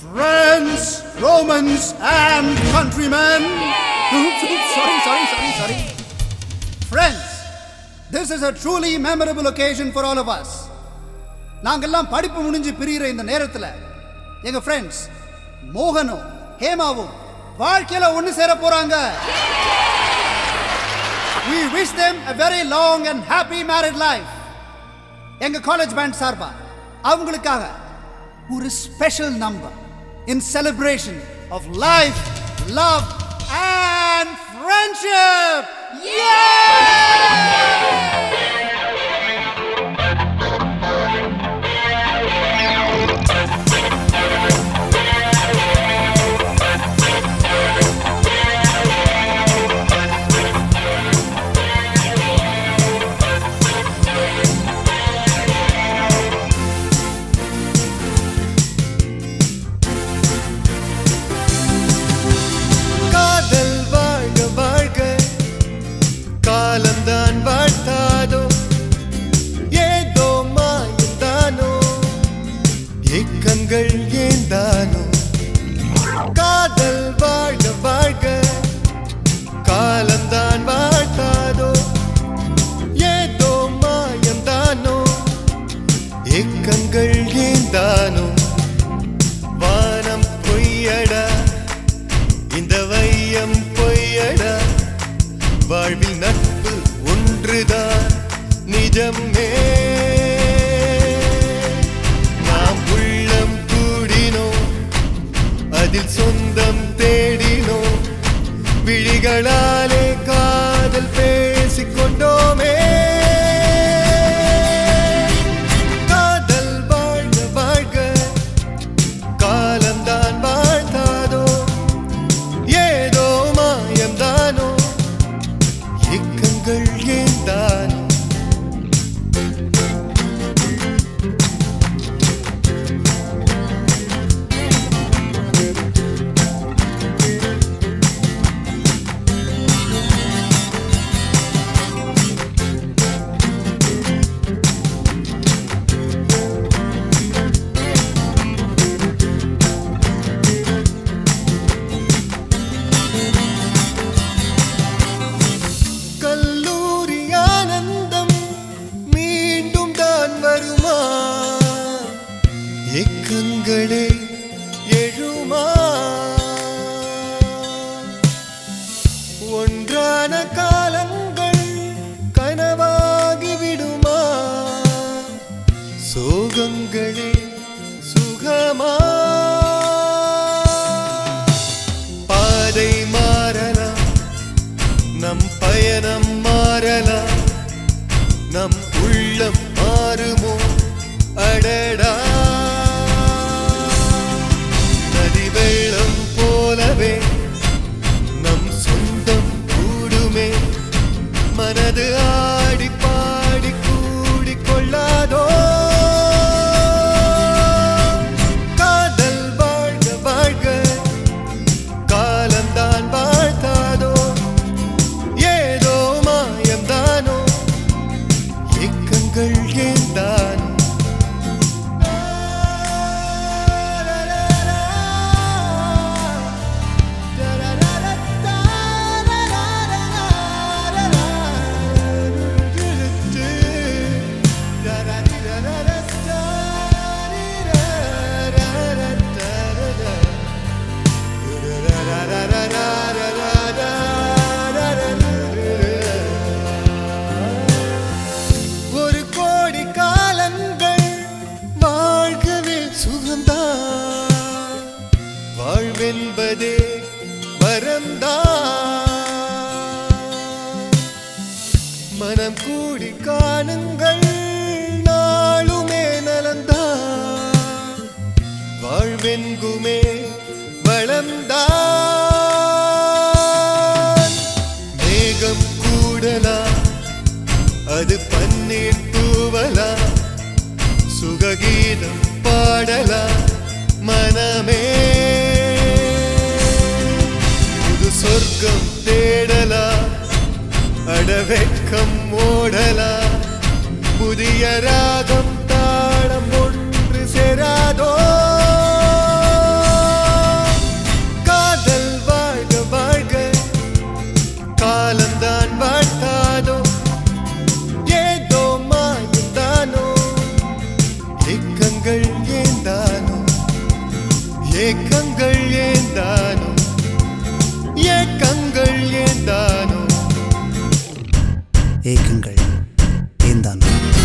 Friends, Romans, and countrymen. Oops, oops, sorry, sorry, sorry, sorry. Friends, this is a truly memorable occasion for all of us. நாங்கெல்லாம் படிப்பு முடிஞ்சு பிரியிற இந்த நேரத்துல எங்க friends மோகனும் ஹேமாவும் வாழ்க்கையில ஒண்ணு சேர போறாங்க We wish them a very long and happy married life. எங்க காலேஜ் பேண்ட் சார்பா அவங்களுக்காக ஒரு special number in celebration of life love and friendship காதல் வாழ்க வாழ்க காலம்தான் வாழ்த்தாதோ ஏதோ மாயந்தானோ ஏக்கங்கள் ஏந்தானோ காதல் வாழ்க வாழ்க காலம்தான் வாழ்த்தாதோ ஏதோ மாயந்தானோ ஏக்கங்கள் ஏந்தானோ வானம் பொய்யடா இந்த வையம் பொய்யடா வாழ்வில் நட்பு ஒன்றுதான் நிஜமே நாம் உள்ளம் கூடினோம் அதில் சொந்தம் தேடினோம் விழிகளாலே காதல் பேசிக்கொண்டோமே காதல் வாழ்க வாழ்க காலம்தான் வாழ்த்தாதோ ஏதோ மாயம்தானோ இக்கங்கள் ஏந்தானோ கல்லூரி ஆனந்தம் மீண்டும் தான் வருமா ஏக்கங்களே எழுமா ஒன்றான காலங்கள் கனவாகி விடுமா சோகங்களே சுகமா பாதை மாறலாம் நம் பயணம் மாறலாம் நம் உள்ளம் மாறுமோ அடடா நதி வெள்ளம் போலவே நம் சொந்தம் கூடுமே மனது ஆடி பாடி கூடி கொள்ளாதோ காதல் வாழ்க வாழ்க காலம்தான் வாழ்த்தாதோ ஏதோ மாயம்தானோ ஏக்கங்கள் ஏந்தானோ ஒரு கோடி காலங்கள் வாழ்கவே சுகம்தான் வாழ்வென்பதே வரம்தான் மனம் கூடி காணுங்கள் நாளுமே நலந்தான் வாழ்வென்குமே வளம்தான் மேகம் கூடலாம் அது பன்னீர் தூவலா சுககீதம் பாடலா மனமே புது சொர்க்கம் தேடலா அடவெட்கம் ஓடலா புதிய ராகம் தாளம் ஒன்று சேராதோ தான் வாட்டாதோ ஏதோ மாயந்தானோ ஏக்கங்கள் ஏந்தானோ ஏக்கங்கள் ஏந்தானோ ஏக்கங்கள் ஏந்தானோ ஏக்கங்கள் ஏந்தானோ